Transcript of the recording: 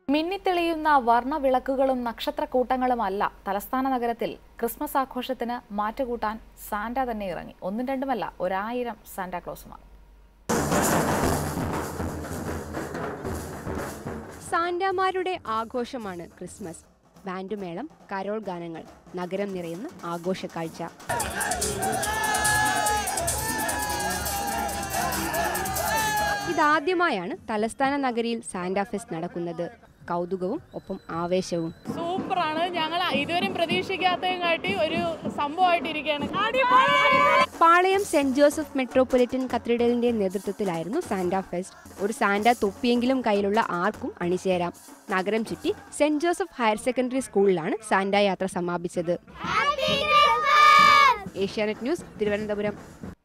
മിന്നിത്തെളിയുന്ന വർണ്ണവിളക്കുകളും നക്ഷത്രക്കൂട്ടങ്ങളുമല്ല തലസ്ഥാന നഗരത്തിൽ ക്രിസ്മസ് ആഘോഷത്തിന് മാറ്റുകൂട്ടാൻ സാന്റ തന്നെ ഇറങ്ങി ഒന്നും രണ്ടുമല്ല ഒരായിരം സാന്റാക്ലോസുമാർ സാന്റാമാരുടെ ആഘോഷമാണ് ക്രിസ്മസ് ബാൻഡുമേളം കരോൾ ഗാനങ്ങൾ നഗരം നിറയുന്ന ആഘോഷക്കാഴ്ച ഇതാദ്യമായാണ് തലസ്ഥാന നഗരിയിൽ സാന്റാ ഫെസ്റ്റ് നടക്കുന്നത് കൗതുകവും ഒപ്പം ആവേശവും സൂപ്പറാണ് ഞങ്ങൾ ഇതുവരെയും പ്രതീക്ഷിക്കാത്തതും കാട്ടി ഒരു സംഭവമായിട്ടിരിക്കുകയാണ് പാളയം സെന്റ് ജോസഫ് മെട്രോപൊളിറ്റൻ കത്തീഡ്രലിന്റെ നേതൃത്വത്തിലായിരുന്നു സാന്റാ ഫെസ്റ്റ് ഒരു സാന്റ തൊപ്പിയെങ്കിലും കയ്യിലുള്ള ആർക്കും അണിചേരാം നഗരം ചുറ്റി സെന്റ് ജോസഫ് ഹയർ സെക്കൻഡറി സ്കൂളിലാണ് സാന്റ യാത്ര സമാപിച്ചത് ഏഷ്യാനെറ്റ് ന്യൂസ് തിരുവനന്തപുരം